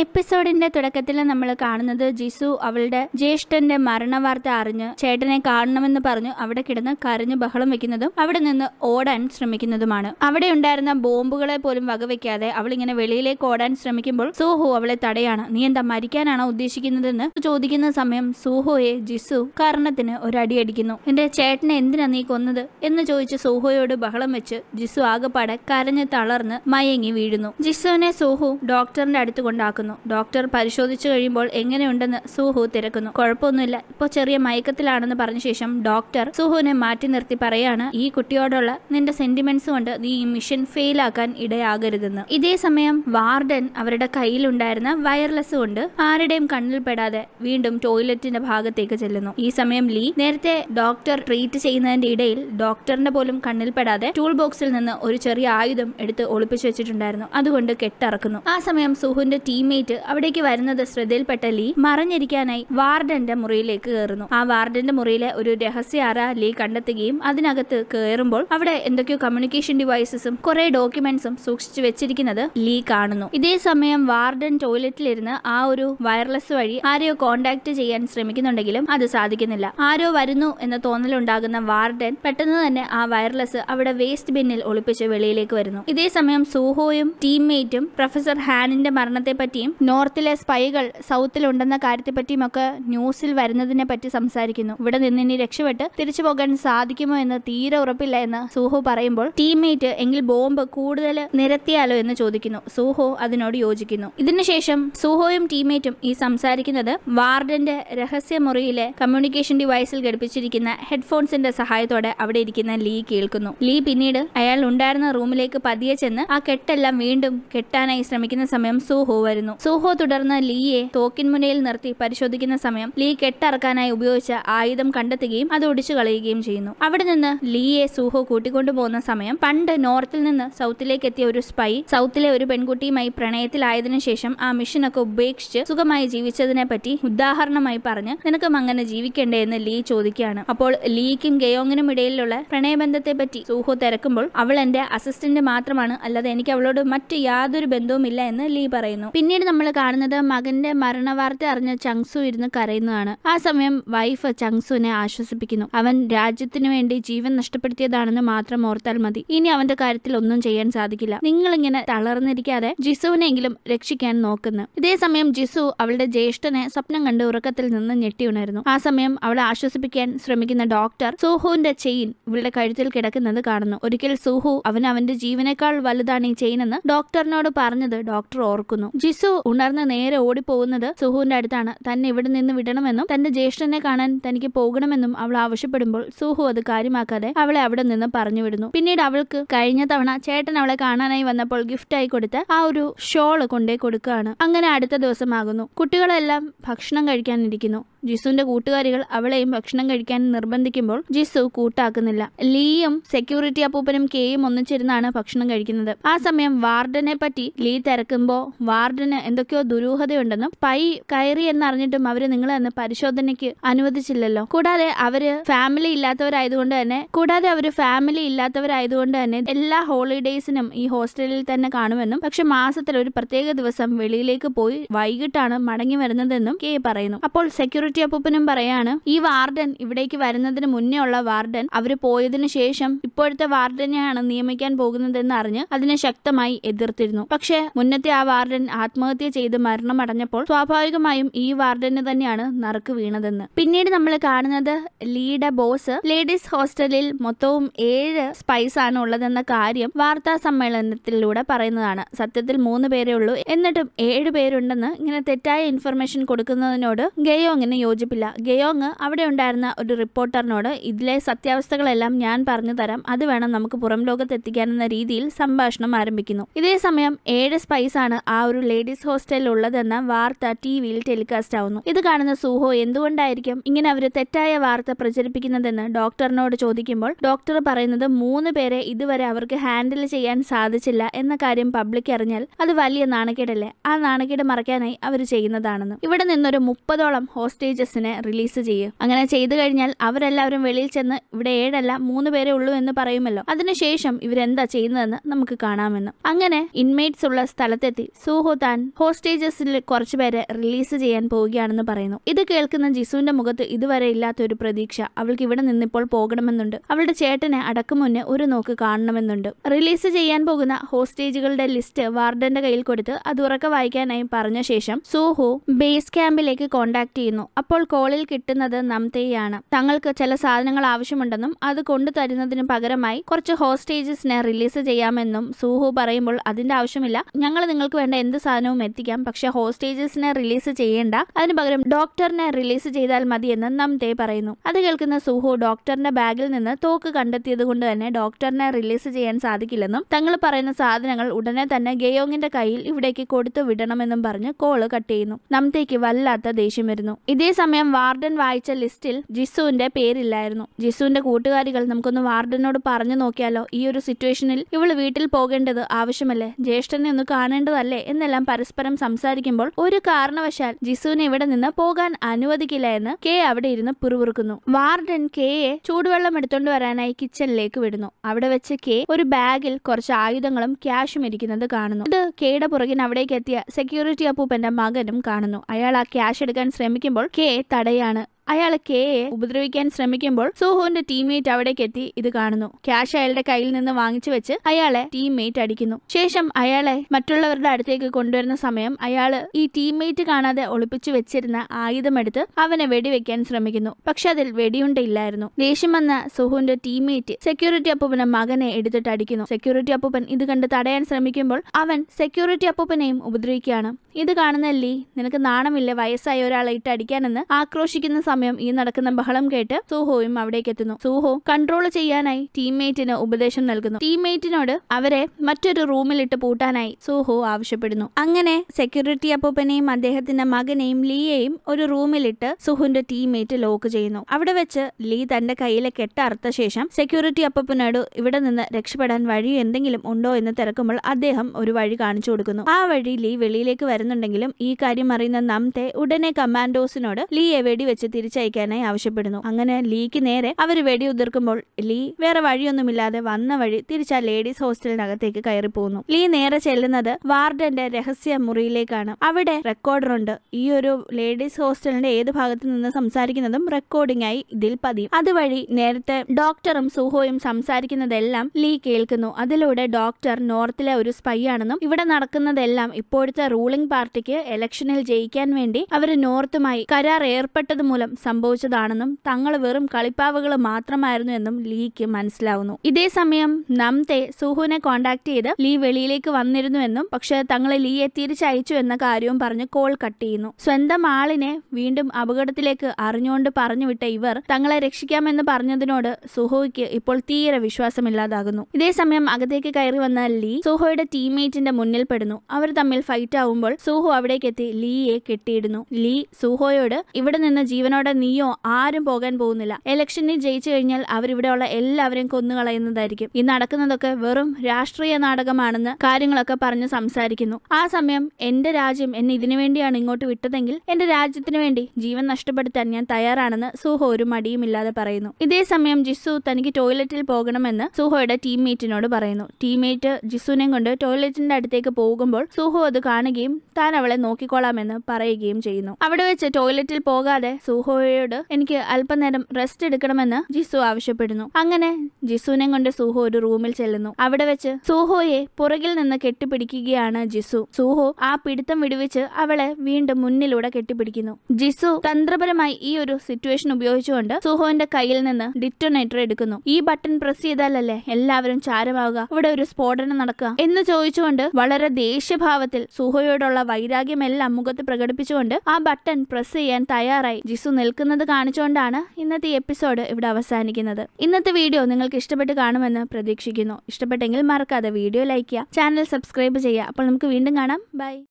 എപ്പിസോഡിന്റെ തുടക്കത്തിൽ നമ്മൾ കാണുന്നത് ജിസു അവളുടെ ജ്യേഷ്ഠന്റെ മരണവാർത്ത അറിഞ്ഞ് ചേട്ടനെ കാണണമെന്ന് പറഞ്ഞു അവിടെ കിടന്ന് കരഞ്ഞു ബഹളം വെക്കുന്നതും അവിടെ നിന്ന് ഓടാൻ ശ്രമിക്കുന്നതുമാണ് അവിടെ ഉണ്ടായിരുന്ന ബോംബുകളെ പോലും വകവെക്കാതെ അവൾ ഇങ്ങനെ വെളിയിലേക്ക് ഓടാൻ ശ്രമിക്കുമ്പോൾ സൂഹു അവളെ തടയാണ് നീ എന്താ മരിക്കാനാണോ ഉദ്ദേശിക്കുന്നതെന്ന് ചോദിക്കുന്ന സമയം സൂഹോയെ ജിസു കാരണത്തിന് ഒരു അടിയടിക്കുന്നു എന്റെ ചേട്ടനെ എന്തിനാ നീ കൊന്നത് എന്ന് ചോദിച്ച് സൂഹോയോട് ബഹളം വെച്ച് ജിസു ആകെപ്പാടെ കരഞ്ഞ് തളർന്ന് മയങ്ങി വീഴുന്നു ജിസുവിനെ സൂഹു ഡോക്ടറിന്റെ അടുത്ത് കൊണ്ടാക്കുന്നു ഡോക്ടർ പരിശോധിച്ചു കഴിയുമ്പോൾ എങ്ങനെയുണ്ടെന്ന് സൂഹു തിരക്കുന്നു കുഴപ്പമൊന്നുമില്ല ഇപ്പോൾ ചെറിയ മയക്കത്തിലാണെന്ന് പറഞ്ഞ ശേഷം ഡോക്ടർ സുഹുവിനെ മാറ്റി നിർത്തി പറയാണ് ഈ കുട്ടിയോടുള്ള നിന്റെ സെന്റിമെന്റ്സ് കൊണ്ട് നീ ഈ മിഷൻ ഫെയിൽ ആക്കാൻ ഇടയാകരുതെന്ന് ഇതേ സമയം വാർഡൻ അവരുടെ കയ്യിലുണ്ടായിരുന്ന വയർലെസ് കൊണ്ട് ആരുടെയും കണ്ണിൽ പെടാതെ വീണ്ടും ടോയ്ലറ്റിന്റെ ഭാഗത്തേക്ക് ചെല്ലുന്നു ഈ സമയം ലീ നേരത്തെ ഡോക്ടർ ട്രീറ്റ് ചെയ്യുന്നതിന്റെ ഇടയിൽ ഡോക്ടറിന്റെ പോലും കണ്ണിൽ പെടാതെ ടൂൾ ബോക്സിൽ നിന്ന് ഒരു ചെറിയ ആയുധം എടുത്ത് ഒളിപ്പിച്ചു വെച്ചിട്ടുണ്ടായിരുന്നു അതുകൊണ്ട് കെട്ടിറക്കുന്നു ആ സമയം സുഹുവിന്റെ ടീംമേറ്റ് അവിടേക്ക് വരുന്നത് ശ്രദ്ധയിൽപ്പെട്ട ലീ മറഞ്ഞിരിക്കാനായി വാർഡന്റെ മുറിയിലേക്ക് കയറുന്നു ആ വാർഡന്റെ മുറിയിലെ ഒരു രഹസ്യ അറ ലീ കണ്ടെത്തുകയും അതിനകത്ത് കയറുമ്പോൾ അവിടെ എന്തൊക്കെയോ കമ്മ്യൂണിക്കേഷൻ ഡിവൈസസും കുറെ ഡോക്യുമെന്റ്സും സൂക്ഷിച്ചു വെച്ചിരിക്കുന്നത് ലീ കാണുന്നു ഇതേ സമയം വാർഡൻ ടോയ്ലറ്റിലിരുന്ന് ആ ഒരു വയർലെസ് വഴി ആരെയോ കോണ്ടാക്ട് ചെയ്യാൻ ശ്രമിക്കുന്നുണ്ടെങ്കിലും അത് സാധിക്കുന്നില്ല ആരോ വരുന്നു എന്ന തോന്നലുണ്ടാകുന്ന വാർഡൻ പെട്ടെന്ന് തന്നെ ആ വയർലെസ് അവിടെ വേസ്റ്റ് ബിന്നിൽ ഒളിപ്പിച്ച് വെളിയിലേക്ക് വരുന്നു ഇതേ സമയം സൂഹോയും ടീംമേറ്റും പ്രൊഫസർ ഹാനിന്റെ മരണത്തെ പറ്റിയും നോർത്തിലെ സ്പൈകൾ സൗത്തിലുണ്ടെന്ന കാര്യത്തെപ്പറ്റിയും ഒക്കെ ന്യൂസിൽ വരുന്നതിനെ പറ്റി സംസാരിക്കുന്നു ഇവിടെ നിന്ന് ഇനി രക്ഷപ്പെട്ട് തിരിച്ചു പോകാൻ സാധിക്കുമോ എന്ന് തീരെ ഉറപ്പില്ല എന്ന് സൂഹോ പറയുമ്പോൾ ടീംമേറ്റ് എങ്കിൽ ബോംബ് കൂടുതൽ നിരത്തിയാലോ എന്ന് ചോദിക്കുന്നു സൂഹോ അതിനോട് യോജിക്കുന്നു ഇതിനുശേഷം സൂഹോയും ടീംമേറ്റും ഈ സംസാരിക്കുന്നത് വാർഡന്റെ രഹസ്യ മുറിയിലെ കമ്മ്യൂണിക്കേഷൻ ഡിവൈസിൽ ഘടിപ്പിച്ചിരിക്കുന്ന ഹെഡ്ഫോൺസിന്റെ സഹായത്തോടെ അവിടെ ഇരിക്കുന്ന ലീ കേൾക്കുന്നു ലീ പിന്നീട് അയാൾ ഉണ്ടായിരുന്ന റൂമിലേക്ക് പതിയെ ചെന്ന് ആ കെട്ടെല്ലാം വീണ്ടും കെട്ടാനായി ശ്രമിക്കുന്ന സമയം സൂഹോ വരുന്നു സൂഹോ തുടർന്ന് ലീയെ തോക്കിൻമുനയിൽ നിർത്തി പരിശോധിക്കുന്ന സമയം ലീ കെട്ടറക്കാനായി ഉപയോഗിച്ച ആയുധം കണ്ടെത്തുകയും അത് ഒടിച്ചു കളയുകയും ചെയ്യുന്നു അവിടെ നിന്ന് ലീയെ സൂഹോ കൂട്ടിക്കൊണ്ടു പോകുന്ന സമയം പണ്ട് നോർത്തിൽ നിന്ന് സൗത്തിലേക്ക് എത്തിയ ഒരു സ്പൈ സൗത്തിലെ ഒരു പെൺകുട്ടിയുമായി പ്രണയത്തിലായതിനു ശേഷം ആ മിഷനൊക്കെ ഉപേക്ഷിച്ച് സുഖമായി ജീവിച്ചതിനെ പറ്റി ഉദാഹരണമായി പറഞ്ഞ് നിനക്കും അങ്ങനെ ജീവിക്കണ്ടേ എന്ന് ലീ ചോദിക്കുകയാണ് അപ്പോൾ ലീക്കും ഗയോങ്ങിനും ഇടയിലുള്ള പ്രണയബന്ധത്തെ പറ്റി സൂഹോ തിരക്കുമ്പോൾ അവൾ എന്റെ അസിസ്റ്റന്റ് മാത്രമാണ് അല്ലാതെ എനിക്ക് അവളോട് മറ്റ് യാതൊരു ബന്ധവുമില്ല എന്ന് ലീ പറയുന്നു പിന്നീട് നമ്മൾ കാണുന്നത് മകന്റെ മരണവാർത്ത അറിഞ്ഞ ചങ്സു ഇരുന്ന് കരയുന്നതാണ് ആ സമയം വൈഫ് ചങ്സുവിനെ ആശ്വസിപ്പിക്കുന്നു അവൻ രാജ്യത്തിനു വേണ്ടി ജീവൻ നഷ്ടപ്പെടുത്തിയതാണെന്ന് മാത്രം ഓർത്താൽ മതി ഇനി അവന്റെ കാര്യത്തിൽ ഒന്നും ചെയ്യാൻ സാധിക്കില്ല നിങ്ങൾ ഇങ്ങനെ തളർന്നിരിക്കാതെ ജിസുവിനെങ്കിലും രക്ഷിക്കാൻ നോക്കുന്നു ഇതേ സമയം ജിസു അവളുടെ ജ്യേഷ്ഠനെ സ്വപ്നം കണ്ട് ഉറക്കത്തിൽ നിന്ന് ഞെട്ടി ഉണരുന്നു ആ സമയം അവളെ ആശ്വസിപ്പിക്കാൻ ശ്രമിക്കുന്ന ഡോക്ടർ സൂഹുവിന്റെ ചെയിൻ ഇവളുടെ കഴുത്തിൽ കിടക്കുന്നത് കാണുന്നു ഒരിക്കൽ സൂഹു അവൻ അവന്റെ ജീവനേക്കാൾ വലുതാണ് ഈ ചെയിൻ എന്ന് ഡോക്ടറിനോട് പറഞ്ഞത് ഡോക്ടർ ഓർക്കുന്നു ജിസു ഉണർന്ന് നേരെ ഓടിപ്പോകുന്നത് സുഹുവിന്റെ അടുത്താണ് തന്നെ ഇവിടെ നിന്ന് വിടണമെന്നും തന്റെ ജ്യേഷ്ഠനെ കാണാൻ തനിക്ക് പോകണമെന്നും അവൾ ആവശ്യപ്പെടുമ്പോൾ സുഹു അത് കാര്യമാക്കാതെ അവളെ അവിടെ നിന്ന് പറഞ്ഞു വിടുന്നു പിന്നീട് അവൾക്ക് കഴിഞ്ഞ തവണ ചേട്ടൻ അവളെ കാണാനായി വന്നപ്പോൾ ഗിഫ്റ്റായി കൊടുത്ത് ആ ഒരു ഷോള് കൊണ്ടേ കൊടുക്കുകയാണ് അങ്ങനെ അടുത്ത ദിവസമാകുന്നു കുട്ടികളെല്ലാം ഭക്ഷണം കഴിക്കാനിരിക്കുന്നു ജിസുവിന്റെ കൂട്ടുകാരികൾ അവളെയും ഭക്ഷണം കഴിക്കാൻ നിർബന്ധിക്കുമ്പോൾ ജിസു കൂട്ടാക്കുന്നില്ല ലീയും സെക്യൂരിറ്റി അപ്പൂപ്പനും കെയും ഒന്നിച്ചിരുന്നാണ് ഭക്ഷണം കഴിക്കുന്നത് ആ സമയം വാർഡനെ പറ്റി ലീ തിരക്കുമ്പോ വാർഡന് എന്തൊക്കെയോ ദുരൂഹതയുണ്ടെന്നും പൈ കയറി എന്നറിഞ്ഞിട്ടും അവര് നിങ്ങളെ അന്ന് പരിശോധനയ്ക്ക് അനുവദിച്ചില്ലല്ലോ കൂടാതെ അവര് ഫാമിലി ഇല്ലാത്തവരായതുകൊണ്ട് തന്നെ കൂടാതെ അവര് ഫാമിലി ഇല്ലാത്തവരായതുകൊണ്ട് തന്നെ എല്ലാ ഹോളിഡേയ്സിനും ഈ ഹോസ്റ്റലിൽ തന്നെ കാണുമെന്നും പക്ഷെ മാസത്തിൽ ഒരു പ്രത്യേക ദിവസം വെളിയിലേക്ക് പോയി വൈകിട്ടാണ് മടങ്ങി വരുന്നതെന്നും കെ പറയുന്നു അപ്പോൾ സെക്യൂരിറ്റി അപ്പൂപ്പനും പറയാണ് ഈ വാർഡൻ ഇവിടേക്ക് വരുന്നതിന് മുന്നേ ഉള്ള വാർഡൻ അവര് പോയതിനു ശേഷം ഇപ്പോഴത്തെ വാർഡനെയാണ് നിയമിക്കാൻ പോകുന്നതെന്ന് അറിഞ്ഞ് അതിനെ ശക്തമായി എതിർത്തിരുന്നു പക്ഷേ മുന്നത്തെ ആ വാർഡൻ ആത്മഹത്യ ചെയ്ത് മരണമടഞ്ഞപ്പോൾ സ്വാഭാവികമായും ഈ വാർഡന് തന്നെയാണ് നറുക്ക് വീണതെന്ന് പിന്നീട് നമ്മൾ കാണുന്നത് ലീയുടെ ബോസ് ലേഡീസ് ഹോസ്റ്റലിൽ മൊത്തവും ഏഴ് സ്പൈസ് ആണ് ഉള്ളതെന്ന കാര്യം വാർത്താ സമ്മേളനത്തിലൂടെ പറയുന്നതാണ് സത്യത്തിൽ മൂന്ന് പേരേ ഉള്ളൂ എന്നിട്ടും ഏഴ് പേരുണ്ടെന്ന് ഇങ്ങനെ തെറ്റായ ഇൻഫർമേഷൻ കൊടുക്കുന്നതിനോട് ഗയോങ്ങിന് യോജിപ്പില്ല ഗയോങ് അവിടെ ഉണ്ടായിരുന്ന ഒരു റിപ്പോർട്ടറിനോട് ഇതിലെ സത്യാവസ്ഥകളെല്ലാം ഞാൻ പറഞ്ഞു തരാം അത് വേണം നമുക്ക് പുറം ലോകത്ത് എത്തിക്കാനെന്ന രീതിയിൽ സംഭാഷണം ആരംഭിക്കുന്നു ഇതേ സമയം ഏഴ് സ്പൈസ് ആണ് ആ ഒരു ലേഡീസ് ഹോസ്റ്റലിൽ ഉള്ളതെന്ന വാർത്ത ടി വിയിൽ ടെലികാസ്റ്റ് ആവുന്നു ഇത് കാണുന്ന സൂഹോ എന്തുകൊണ്ടായിരിക്കും ഇങ്ങനെ അവർ തെറ്റായ വാർത്ത പ്രചരിപ്പിക്കുന്നതെന്ന് ഡോക്ടറിനോട് ചോദിക്കുമ്പോൾ ഡോക്ടർ പറയുന്നത് മൂന്ന് പേരെ ഇതുവരെ അവർക്ക് ഹാൻഡിൽ ചെയ്യാൻ സാധിച്ചില്ല എന്ന കാര്യം പബ്ലിക് അറിഞ്ഞാൽ അത് വലിയ നാണക്കേടല്ലേ ആ നാണക്കേട് മറയ്ക്കാനായി അവർ ചെയ്യുന്നതാണെന്ന് ഇവിടെ നിന്നൊരു മുപ്പതോളം ഹോസ്റ്റേജ് ഹോസ്റ്റേജസിനെ റിലീസ് ചെയ്യും അങ്ങനെ ചെയ്തു കഴിഞ്ഞാൽ അവരെല്ലാവരും വെളിയിൽ ചെന്ന് ഇവിടെ ഏഴല്ല മൂന്ന് പേരേ ഉള്ളൂ എന്ന് പറയുമല്ലോ അതിനുശേഷം ഇവരെന്താ ചെയ്യുന്നതെന്ന് നമുക്ക് കാണാമെന്ന് അങ്ങനെ ഇൻമേറ്റ്സ് ഉള്ള സ്ഥലത്തെത്തി സൂഹോ താൻ ഹോസ്റ്റേജസിൽ കുറച്ചുപേരെ റിലീസ് ചെയ്യാൻ പോവുകയാണെന്ന് പറയുന്നു ഇത് കേൾക്കുന്ന ജിസുവിന്റെ മുഖത്ത് ഇതുവരെ ഇല്ലാത്ത ഒരു പ്രതീക്ഷ അവൾക്ക് ഇവിടെ നിന്നിപ്പോൾ പോകണമെന്നുണ്ട് അവളുടെ ചേട്ടനെ അടക്കം മുന്നേ ഒരു നോക്ക് കാണണമെന്നുണ്ട് റിലീസ് ചെയ്യാൻ പോകുന്ന ഹോസ്റ്റേജുകളുടെ ലിസ്റ്റ് വാർഡന്റെ കയ്യിൽ കൊടുത്ത് അത് ഉറക്കെ വായിക്കാനായി പറഞ്ഞ ശേഷം സൂഹു ബേസ് ക്യാമ്പിലേക്ക് കോണ്ടാക്ട് ചെയ്യുന്നു അപ്പോൾ കോളിൽ കിട്ടുന്നത് നംതയാണ് തങ്ങൾക്ക് ചില സാധനങ്ങൾ ആവശ്യമുണ്ടെന്നും അത് കൊണ്ടു തരുന്നതിന് പകരമായി കുറച്ച് ഹോസ്റ്റേജസിനെ റിലീസ് ചെയ്യാമെന്നും സൂഹു പറയുമ്പോൾ അതിന്റെ ആവശ്യമില്ല ഞങ്ങൾ നിങ്ങൾക്ക് വേണ്ട എന്ത് സാധനവും എത്തിക്കാം പക്ഷെ ഹോസ്റ്റേജസിനെ റിലീസ് ചെയ്യേണ്ട അതിന് പകരം ഡോക്ടറിനെ റിലീസ് ചെയ്താൽ മതിയെന്ന് നംതേ പറയുന്നു അത് കേൾക്കുന്ന സൂഹു ഡോക്ടറിന്റെ ബാഗിൽ നിന്ന് തോക്ക് കണ്ടെത്തിയത് കൊണ്ട് തന്നെ ഡോക്ടറിനെ റിലീസ് ചെയ്യാൻ സാധിക്കില്ലെന്നും തങ്ങൾ പറയുന്ന സാധനങ്ങൾ ഉടനെ തന്നെ ഗയോങ്ങിന്റെ കയ്യിൽ ഇവിടേക്ക് കൊടുത്തു വിടണമെന്നും പറഞ്ഞ് കോള് കട്ട് ചെയ്യുന്നു നംതേക്ക് വല്ലാത്ത ദേഷ്യം വരുന്നു ഇതേ സമയം വാർഡൻ വായിച്ച ലിസ്റ്റിൽ ജിസുവിന്റെ പേരില്ലായിരുന്നു ജിസുവിന്റെ കൂട്ടുകാരികൾ നമുക്കൊന്ന് വാർഡനോട് പറഞ്ഞു നോക്കിയാലോ ഈ ഒരു സിറ്റുവേഷനിൽ ഇവള് വീട്ടിൽ പോകേണ്ടത് ആവശ്യമല്ലേ ജ്യേഷ്ഠനെ ഒന്ന് കാണേണ്ടതല്ലേ എന്നെല്ലാം പരസ്പരം സംസാരിക്കുമ്പോൾ ഒരു കാരണവശാൽ ജിസുവിനെ ഇവിടെ നിന്ന് പോകാൻ അനുവദിക്കില്ല എന്ന് കെ അവിടെ ഇരുന്ന് പിറുപിറുക്കുന്നു വാർഡൻ കെയെ ചൂടുവെള്ളം എടുത്തോണ്ട് വരാനായി കിച്ചണിലേക്ക് വിടുന്നു അവിടെ വെച്ച് കെ ഒരു ബാഗിൽ കുറച്ച് ആയുധങ്ങളും ക്യാഷും ഇരിക്കുന്നത് കാണുന്നു ഇത് കെയുടെ പുറകിന് അവിടേക്ക് എത്തിയ സെക്യൂരിറ്റി അപ്പൂപ്പന്റെ മകനും കാണുന്നു അയാൾ ആ ക്യാഷ് എടുക്കാൻ ശ്രമിക്കുമ്പോൾ കെ തടയാണ് അയാൾ കെയെ ഉപദ്രവിക്കാൻ ശ്രമിക്കുമ്പോൾ സുഹുവിന്റെ ടീംമേറ്റ് അവിടേക്ക് എത്തി ഇത് കാണുന്നു ക്യാഷ് അയാളുടെ കയ്യിൽ നിന്ന് വാങ്ങിച്ചു വെച്ച് അയാളെ ടീംമേറ്റ് അടിക്കുന്നു ശേഷം അയാളെ മറ്റുള്ളവരുടെ അടുത്തേക്ക് കൊണ്ടുവരുന്ന സമയം അയാൾ ഈ ടീംമേറ്റ് കാണാതെ ഒളിപ്പിച്ചു വെച്ചിരുന്ന ആയുധമെടുത്ത് അവനെ വെടിവെക്കാൻ ശ്രമിക്കുന്നു പക്ഷെ അതിൽ വെടിയുണ്ടില്ലായിരുന്നു ദേഷ്യം വന്ന സുഹുവിന്റെ ടീംമേറ്റ് സെക്യൂരിറ്റി അപ്പൂപ്പന്റെ മകനെ എടുത്തിട്ട് അടിക്കുന്നു സെക്യൂരിറ്റി അപ്പൂപ്പൻ ഇത് കണ്ട് തടയാൻ ശ്രമിക്കുമ്പോൾ അവൻ സെക്യൂരിറ്റി അപ്പൂപ്പനെയും ഉപദ്രവിക്കുകയാണ് ഇത് കാണുന്ന ലീ നിനക്ക് നാണമില്ല വയസ്സായ ഒരാളെ ഇട്ട് അടിക്കാനെന്ന് ആക്രോശിക്കുന്ന സമയം ഈ നടക്കുന്ന ബഹളം കേട്ട് സൂഹോയും അവിടേക്ക് എത്തുന്നു സൂഹോ കൺട്രോൾ ചെയ്യാനായി ടീംമേറ്റിന് ഉപദേശം നൽകുന്നു ടീംമേറ്റിനോട് അവരെ മറ്റൊരു റൂമിലിട്ട് പൂട്ടാനായി സൂഹോ ആവശ്യപ്പെടുന്നു അങ്ങനെ സെക്യൂരിറ്റി അപ്പൂപ്പനെയും അദ്ദേഹത്തിന്റെ മകനെയും ലീയെയും ഒരു റൂമിലിട്ട് സുഹുന്റെ ടീംമേറ്റ് ലോക്ക് ചെയ്യുന്നു അവിടെ വെച്ച് ലീ തന്റെ കയ്യിലെ കെട്ട് അറുത്ത ശേഷം സെക്യൂരിറ്റി അപ്പൂപ്പനോട് ഇവിടെ നിന്ന് രക്ഷപ്പെടാൻ വഴി എന്തെങ്കിലും ഉണ്ടോ എന്ന് തിരക്കുമ്പോൾ അദ്ദേഹം ഒരു വഴി കാണിച്ചു കൊടുക്കുന്നു ആ വഴി ലീ വെളിയിലേക്ക് വരുന്നുണ്ടെങ്കിലും ഈ കാര്യം അറിയുന്ന നംതെ ഉടനെ കമാൻഡോസിനോട് ലീയെ വെടിവെച്ച് തിരിച്ചയക്കാനായി ആവശ്യപ്പെടുന്നു അങ്ങനെ ലീക്ക് നേരെ അവർ വെടിയുതിർക്കുമ്പോൾ ലീ വേറെ വഴിയൊന്നുമില്ലാതെ വന്ന വഴി തിരിച്ച് ആ ലേഡീസ് ഹോസ്റ്റലിനകത്തേക്ക് കയറി പോകുന്നു ലീ നേരെ ചെല്ലുന്നത് വാർഡന്റെ രഹസ്യ മുറിയിലേക്കാണ് അവിടെ റെക്കോർഡറുണ്ട് ഈ ഒരു ലേഡീസ് ഹോസ്റ്റലിന്റെ ഏത് ഭാഗത്ത് നിന്ന് സംസാരിക്കുന്നതും റെക്കോർഡിംഗ് ആയി ഇതിൽ പതിയും അതുവഴി നേരത്തെ ഡോക്ടറും സുഹോയും സംസാരിക്കുന്നതെല്ലാം ലീ കേൾക്കുന്നു അതിലൂടെ ഡോക്ടർ നോർത്തിലെ ഒരു സ്പൈ ആണെന്നും ഇവിടെ നടക്കുന്നതെല്ലാം ഇപ്പോഴത്തെ റൂളിംഗ് പാർട്ടിക്ക് ഇലക്ഷനിൽ ജയിക്കാൻ വേണ്ടി അവർ നോർത്തുമായി കരാർ ഏർപ്പെട്ടത് മൂലം സംഭവിച്ചതാണെന്നും തങ്ങൾ വെറും കളിപ്പാവുകൾ മാത്രമായിരുന്നു എന്നും ലീക്ക് മനസ്സിലാവുന്നു ഇതേ സമയം നംതെ സുഹുവിനെ കോണ്ടാക്ട് ചെയ്ത് ലീ വെളിയിലേക്ക് വന്നിരുന്നുവെന്നും പക്ഷെ തങ്ങളെ ലീയെ തിരിച്ചയച്ചു എന്ന കാര്യവും പറഞ്ഞ് കോൾ കട്ട് ചെയ്യുന്നു സ്വന്തം ആളിനെ വീണ്ടും അപകടത്തിലേക്ക് അറിഞ്ഞുകൊണ്ട് പറഞ്ഞു വിട്ട ഇവർ തങ്ങളെ രക്ഷിക്കാമെന്ന് പറഞ്ഞതിനോട് സുഹോയ്ക്ക് ഇപ്പോൾ തീരെ വിശ്വാസമില്ലാതാകുന്നു ഇതേ സമയം അകത്തേക്ക് കയറി വന്ന ലീ സുഹോയുടെ ടീംമേറ്റിന്റെ മുന്നിൽ പെടുന്നു അവർ തമ്മിൽ ഫൈറ്റ് ആവുമ്പോൾ സുഹു അവിടേക്ക് എത്തി ലീയെ കെട്ടിയിടുന്നു ലീ സുഹോയോട് ഇവിടെ നിന്ന് ജീവനോടെ നീയോ ആരും പോകാൻ പോകുന്നില്ല ഇലക്ഷനിൽ ജയിച്ചു കഴിഞ്ഞാൽ അവരിവിടെയുള്ള എല്ലാവരെയും കൊന്നുകളയുന്നതായിരിക്കും ഈ നടക്കുന്നതൊക്കെ വെറും രാഷ്ട്രീയ നാടകമാണെന്ന് കാര്യങ്ങളൊക്കെ പറഞ്ഞ് സംസാരിക്കുന്നു ആ സമയം എന്റെ രാജ്യം എന്നെ ഇതിനു വേണ്ടിയാണ് ഇങ്ങോട്ട് വിട്ടതെങ്കിൽ എന്റെ രാജ്യത്തിന് വേണ്ടി ജീവൻ നഷ്ടപ്പെടുത്താൻ ഞാൻ തയ്യാറാണെന്ന് സുഹോ ഒരു മടിയുമില്ലാതെ പറയുന്നു ഇതേ സമയം ജിസു തനിക്ക് ടോയ്ലറ്റിൽ പോകണമെന്ന് സുഹോയുടെ ടീംമേറ്റിനോട് പറയുന്നു ടീംമേറ്റ് ജിസുവിനെയും കൊണ്ട് ടോയ്ലറ്റിന്റെ അടുത്തേക്ക് പോകുമ്പോൾ സുഹോ അത് കാണുകയും താൻ അവളെ നോക്കിക്കോളാമെന്ന് പറയുകയും ചെയ്യുന്നു അവിടെ വെച്ച് ടോയ്ലറ്റിൽ പോകാതെ സുഹോയോട് എനിക്ക് അല്പനേരം റെസ്റ്റ് എടുക്കണമെന്ന് ജിസു ആവശ്യപ്പെടുന്നു അങ്ങനെ ജിസുവിനെ കൊണ്ട് സുഹോ ഒരു റൂമിൽ ചെല്ലുന്നു അവിടെ വെച്ച് സുഹോയെ പുറകിൽ നിന്ന് കെട്ടിപ്പിടിക്കുകയാണ് ജിസു സുഹോ ആ പിടുത്തം വിടുവിച്ച് അവളെ വീണ്ടും മുന്നിലൂടെ കെട്ടിപ്പിടിക്കുന്നു ജിസു തന്ത്രപരമായി ഈ ഒരു സിറ്റുവേഷൻ ഉപയോഗിച്ചുകൊണ്ട് സുഹോന്റെ കയ്യിൽ നിന്ന് ഡിറ്റോനേറ്റർ എടുക്കുന്നു ഈ ബട്ടൺ പ്രസ് ചെയ്താലല്ലേ എല്ലാവരും ചാരമാവുക ഇവിടെ ഒരു സ്ഫോടനം നടക്കുക എന്ന് ചോദിച്ചുകൊണ്ട് വളരെ ദേഷ്യഭാവത്തിൽ സുഹോയോടുള്ള വൈരാഗ്യമെല്ലാം മുഖത്ത് പ്രകടിപ്പിച്ചുകൊണ്ട് ആ ബട്ടൺ പ്രസ് ചെയ്യാൻ തയ്യാറായി ജിസു നിൽക്കുന്നത് കാണിച്ചുകൊണ്ടാണ് ഇന്നത്തെ എപ്പിസോഡ് ഇവിടെ അവസാനിക്കുന്നത് ഇന്നത്തെ വീഡിയോ നിങ്ങൾക്ക് ഇഷ്ടപ്പെട്ട് കാണുമെന്ന് പ്രതീക്ഷിക്കുന്നു ഇഷ്ടപ്പെട്ടെങ്കിൽ മറക്കാതെ വീഡിയോ ലൈക്ക് ചെയ്യുക ചാനൽ സബ്സ്ക്രൈബ് ചെയ്യുക അപ്പോൾ നമുക്ക് വീണ്ടും കാണാം ബൈ